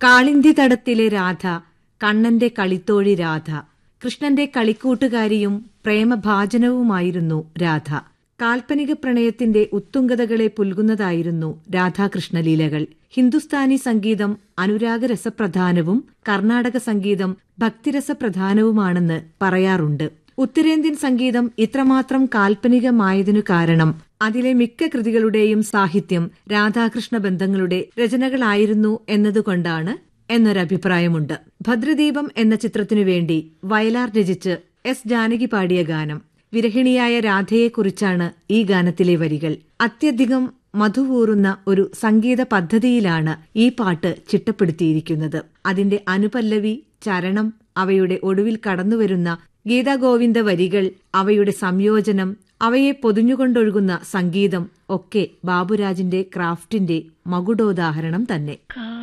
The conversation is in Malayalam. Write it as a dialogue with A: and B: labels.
A: കാളിന്തി തടത്തിലെ രാധ കണ്ണന്റെ കളിത്തോഴി രാധ കൃഷ്ണന്റെ കളിക്കൂട്ടുകാരിയും പ്രേമഭാജനവുമായിരുന്നു രാധ കാൽപ്പനിക പ്രണയത്തിന്റെ ഉത്തുംഗതകളെ പുൽകുന്നതായിരുന്നു രാധാകൃഷ്ണലീലകൾ ഹിന്ദുസ്ഥാനി സംഗീതം അനുരാഗരസപ്രധാനവും കർണാടക സംഗീതം ഭക്തിരസപ്രധാനവുമാണെന്ന് പറയാറുണ്ട് ഉത്തരേന്ത്യൻ സംഗീതം ഇത്രമാത്രം കാൽപ്പനികമായതിനു കാരണം അതിലെ മിക്ക കൃതികളുടെയും സാഹിത്യം രാധാകൃഷ്ണ ബന്ധങ്ങളുടെ രചനകളായിരുന്നു എന്നതുകൊണ്ടാണ് എന്നൊരഭിപ്രായമുണ്ട് ഭദ്രദീപം എന്ന ചിത്രത്തിനു വേണ്ടി വയലാർ രചിച്ച് എസ് ജാനകി പാടിയ ഗാനം വിരഹിണിയായ രാധയെക്കുറിച്ചാണ് ഈ ഗാനത്തിലെ വരികൾ അത്യധികം മധുവൂറുന്ന ഒരു സംഗീത പദ്ധതിയിലാണ് ഈ പാട്ട് ചിട്ടപ്പെടുത്തിയിരിക്കുന്നത് അതിന്റെ അനുപല്ലവി ചരണം അവയുടെ ഒടുവിൽ കടന്നുവരുന്ന ഗീതാഗോവിന്ദ വരികൾ അവയുടെ സംയോജനം അവയെ പൊതിഞ്ഞുകൊണ്ടൊഴുകുന്ന സംഗീതം ഒക്കെ ബാബുരാജിന്റെ ക്രാഫ്റ്റിന്റെ മകുടോദാഹരണം തന്നെ